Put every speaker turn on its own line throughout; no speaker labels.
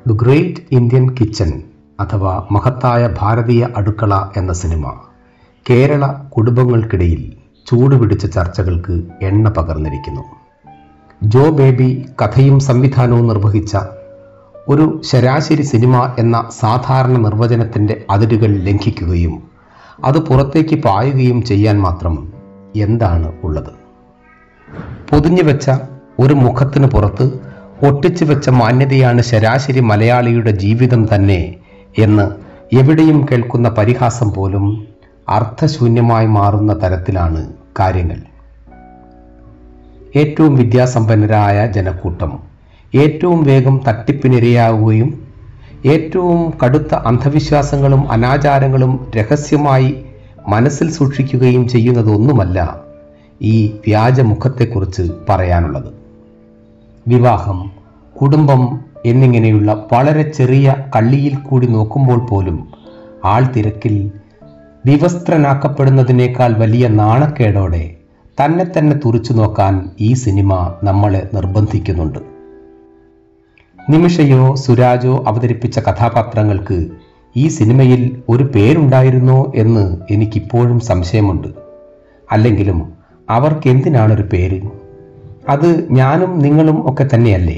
the great Indian kitchen അഥവാ മഹത്തായ ഭാരതീയ അടുക്കള എന്ന സിനിമ കേരള കുടുംബങ്ങൾക്കിടയിൽ ചൂടുപിടിച്ച ചർച്ചകൾക്ക് എണ്ണ പകർന്നിരിക്കുന്നു ജോ ബേബി കഥയും സംവിധാനവും നിർവഹിച്ച ഒരു ശരാശരി സിനിമ എന്ന സാധാരണ നിർവചനത്തിൻ്റെ അതിരുകൾ ലംഘിക്കുകയും അത് പുറത്തേക്ക് പായുകയും ചെയ്യാൻ മാത്രം എന്താണ് ഉള്ളത് പൊതിഞ്ഞു വെച്ച ഒരു മുഖത്തിന് പുറത്ത് ഒട്ടിച്ചു വെച്ച മാന്യതയാണ് ശരാശരി മലയാളിയുടെ ജീവിതം തന്നെ എന്ന് എവിടെയും കേൾക്കുന്ന പരിഹാസം പോലും അർത്ഥശൂന്യമായി മാറുന്ന തരത്തിലാണ് കാര്യങ്ങൾ ഏറ്റവും വിദ്യാസമ്പന്നരായ ജനക്കൂട്ടം ഏറ്റവും വേഗം തട്ടിപ്പിനിരയാവുകയും ഏറ്റവും കടുത്ത അന്ധവിശ്വാസങ്ങളും അനാചാരങ്ങളും രഹസ്യമായി മനസ്സിൽ സൂക്ഷിക്കുകയും ചെയ്യുന്നതൊന്നുമല്ല ഈ വ്യാജമുഖത്തെക്കുറിച്ച് പറയാനുള്ളത് വിവാഹം കുടുംബം എന്നിങ്ങനെയുള്ള വളരെ ചെറിയ കള്ളിയിൽ കൂടി നോക്കുമ്പോൾ പോലും ആൾ തിരക്കിൽ വിവസ്ത്രനാക്കപ്പെടുന്നതിനേക്കാൾ വലിയ നാണക്കേടോടെ തന്നെ തന്നെ തുറച്ചു നോക്കാൻ ഈ സിനിമ നമ്മളെ നിർബന്ധിക്കുന്നുണ്ട് നിമിഷയോ സുരാജോ അവതരിപ്പിച്ച കഥാപാത്രങ്ങൾക്ക് ഈ സിനിമയിൽ ഒരു പേരുണ്ടായിരുന്നോ എന്ന് എനിക്കിപ്പോഴും സംശയമുണ്ട് അല്ലെങ്കിലും അവർക്ക് എന്തിനാണൊരു പേര് അത് ഞാനും നിങ്ങളും ഒക്കെ തന്നെയല്ലേ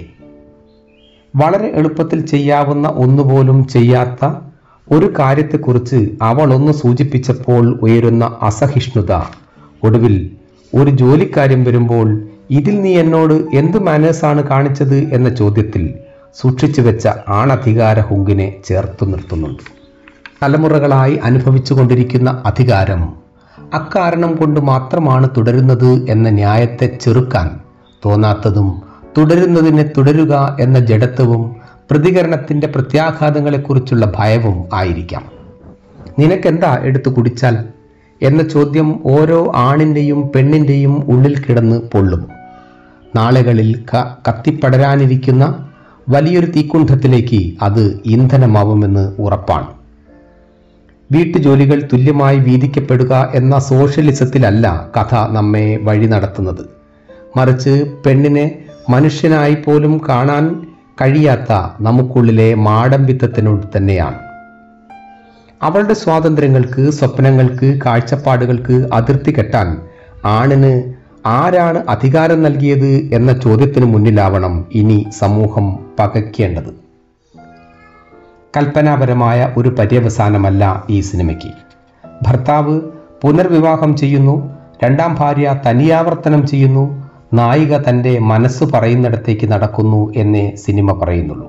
വളരെ എളുപ്പത്തിൽ ചെയ്യാവുന്ന ഒന്നുപോലും ചെയ്യാത്ത ഒരു കാര്യത്തെക്കുറിച്ച് അവളൊന്ന് സൂചിപ്പിച്ചപ്പോൾ ഉയരുന്ന അസഹിഷ്ണുത ഒടുവിൽ ഒരു ജോലിക്കാര്യം വരുമ്പോൾ ഇതിൽ നീ എന്നോട് എന്ത് മാനേഴ്സാണ് കാണിച്ചത് എന്ന ചോദ്യത്തിൽ സൂക്ഷിച്ചു വെച്ച ആണധികാര ഹുങ്കിനെ ചേർത്തു നിർത്തുന്നുണ്ട് തലമുറകളായി അനുഭവിച്ചുകൊണ്ടിരിക്കുന്ന അധികാരം അക്കാരണം കൊണ്ട് മാത്രമാണ് തുടരുന്നത് എന്ന ന്യായത്തെ ചെറുക്കാൻ തോന്നാത്തതും തുടരുന്നതിനെ തുടരുക എന്ന ജഡത്വവും പ്രതികരണത്തിന്റെ പ്രത്യാഘാതങ്ങളെക്കുറിച്ചുള്ള ഭയവും ആയിരിക്കാം നിനക്കെന്താ എടുത്തു കുടിച്ചാൽ എന്ന ചോദ്യം ഓരോ ആണിൻ്റെയും പെണ്ണിൻ്റെയും ഉള്ളിൽ കിടന്ന് പൊള്ളും നാളുകളിൽ ക കത്തിപ്പടരാനിരിക്കുന്ന വലിയൊരു തീക്കുണ്ഠത്തിലേക്ക് അത് ഇന്ധനമാവുമെന്ന് ഉറപ്പാണ് വീട്ടുജോലികൾ തുല്യമായി വീതിക്കപ്പെടുക എന്ന സോഷ്യലിസത്തിലല്ല കഥ നമ്മെ വഴി നടത്തുന്നത് മറിച്ച് പെണ്ണിനെ മനുഷ്യനായി പോലും കാണാൻ കഴിയാത്ത നമുക്കുള്ളിലെ മാടമ്പിത്തത്തിനോട് തന്നെയാണ് അവളുടെ സ്വാതന്ത്ര്യങ്ങൾക്ക് സ്വപ്നങ്ങൾക്ക് കാഴ്ചപ്പാടുകൾക്ക് അതിർത്തി കെട്ടാൻ ആണിന് ആരാണ് അധികാരം നൽകിയത് എന്ന ചോദ്യത്തിന് മുന്നിലാവണം ഇനി സമൂഹം പകയ്ക്കേണ്ടത് കൽപ്പനാപരമായ ഒരു പര്യവസാനമല്ല ഈ സിനിമയ്ക്ക് ഭർത്താവ് പുനർവിവാഹം ചെയ്യുന്നു രണ്ടാം ഭാര്യ തനിയാവർത്തനം ചെയ്യുന്നു നായിക തൻ്റെ മനസ്സ് പറയുന്നിടത്തേക്ക് നടക്കുന്നു എന്നേ സിനിമ പറയുന്നുള്ളൂ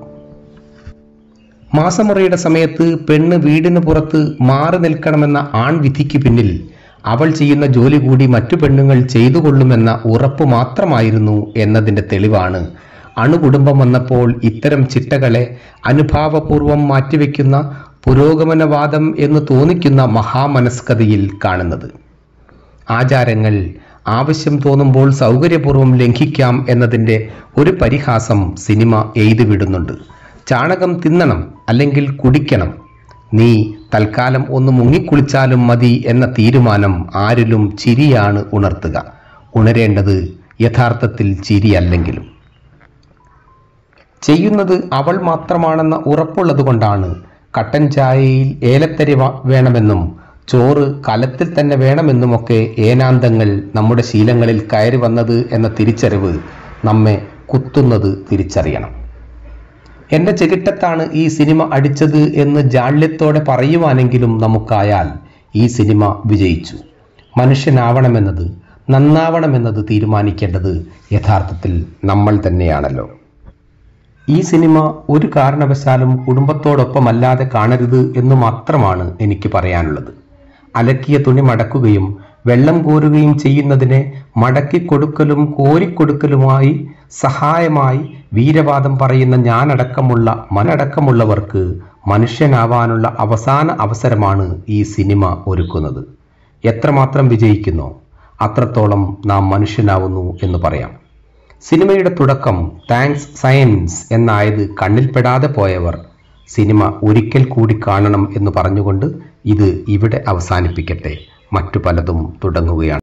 മാസമുറയുടെ സമയത്ത് പെണ്ണ് വീടിന് പുറത്ത് മാറി നിൽക്കണമെന്ന ആൺവിധിക്ക് പിന്നിൽ അവൾ ചെയ്യുന്ന ജോലി കൂടി മറ്റു പെണ്ണുങ്ങൾ ചെയ്തു കൊള്ളുമെന്ന ഉറപ്പ് മാത്രമായിരുന്നു എന്നതിൻ്റെ തെളിവാണ് അണുകുടുംബം വന്നപ്പോൾ ഇത്തരം ചിട്ടകളെ അനുഭാവപൂർവം മാറ്റിവെക്കുന്ന പുരോഗമനവാദം എന്ന് തോന്നിക്കുന്ന മഹാമനസ്കതയിൽ കാണുന്നത് ആചാരങ്ങൾ ആവശ്യം തോന്നുമ്പോൾ സൗകര്യപൂർവ്വം ലംഘിക്കാം എന്നതിൻ്റെ ഒരു പരിഹാസം സിനിമ എഴുതിവിടുന്നുണ്ട് ചാണകം തിന്നണം അല്ലെങ്കിൽ കുടിക്കണം നീ തൽക്കാലം ഒന്ന് മുങ്ങിക്കുളിച്ചാലും മതി എന്ന തീരുമാനം ആരിലും ചിരിയാണ് ഉണർത്തുക ഉണരേണ്ടത് യഥാർത്ഥത്തിൽ ചിരിയല്ലെങ്കിലും ചെയ്യുന്നത് അവൾ മാത്രമാണെന്ന ഉറപ്പുള്ളതുകൊണ്ടാണ് കട്ടൻ ചായയിൽ ഏലത്തരി വേണമെന്നും ചോറ് കലത്തിൽ തന്നെ വേണമെന്നുമൊക്കെ ഏനാന്തങ്ങൾ നമ്മുടെ ശീലങ്ങളിൽ കയറി വന്നത് എന്ന തിരിച്ചറിവ് നമ്മെ കുത്തുന്നത് തിരിച്ചറിയണം എൻ്റെ ചെകിട്ടത്താണ് ഈ സിനിമ അടിച്ചത് എന്ന് ജാള്യത്തോടെ പറയുവാനെങ്കിലും നമുക്കായാൽ ഈ സിനിമ വിജയിച്ചു മനുഷ്യനാവണമെന്നത് നന്നാവണമെന്നത് തീരുമാനിക്കേണ്ടത് യഥാർത്ഥത്തിൽ നമ്മൾ തന്നെയാണല്ലോ ഈ സിനിമ ഒരു കാരണവശാലും കുടുംബത്തോടൊപ്പമല്ലാതെ കാണരുത് എന്ന് മാത്രമാണ് എനിക്ക് പറയാനുള്ളത് അലക്കിയ തുണി മടക്കുകയും വെള്ളം കോരുകയും ചെയ്യുന്നതിനെ മടക്കിക്കൊടുക്കലും കോരിക്കൊടുക്കലുമായി സഹായമായി വീരവാദം പറയുന്ന ഞാനടക്കമുള്ള മനടക്കമുള്ളവർക്ക് മനുഷ്യനാവാനുള്ള അവസാന അവസരമാണ് ഈ സിനിമ ഒരുക്കുന്നത് എത്രമാത്രം വിജയിക്കുന്നോ അത്രത്തോളം നാം മനുഷ്യനാവുന്നു എന്ന് പറയാം സിനിമയുടെ തുടക്കം താങ്ക്സ് സയൻസ് എന്നായത് കണ്ണിൽപ്പെടാതെ പോയവർ സിനിമ ഒരിക്കൽ കൂടി കാണണം എന്ന് പറഞ്ഞുകൊണ്ട് ഇത് ഇവിടെ അവസാനിപ്പിക്കട്ടെ മറ്റു പലതും തുടങ്ങുകയാണ്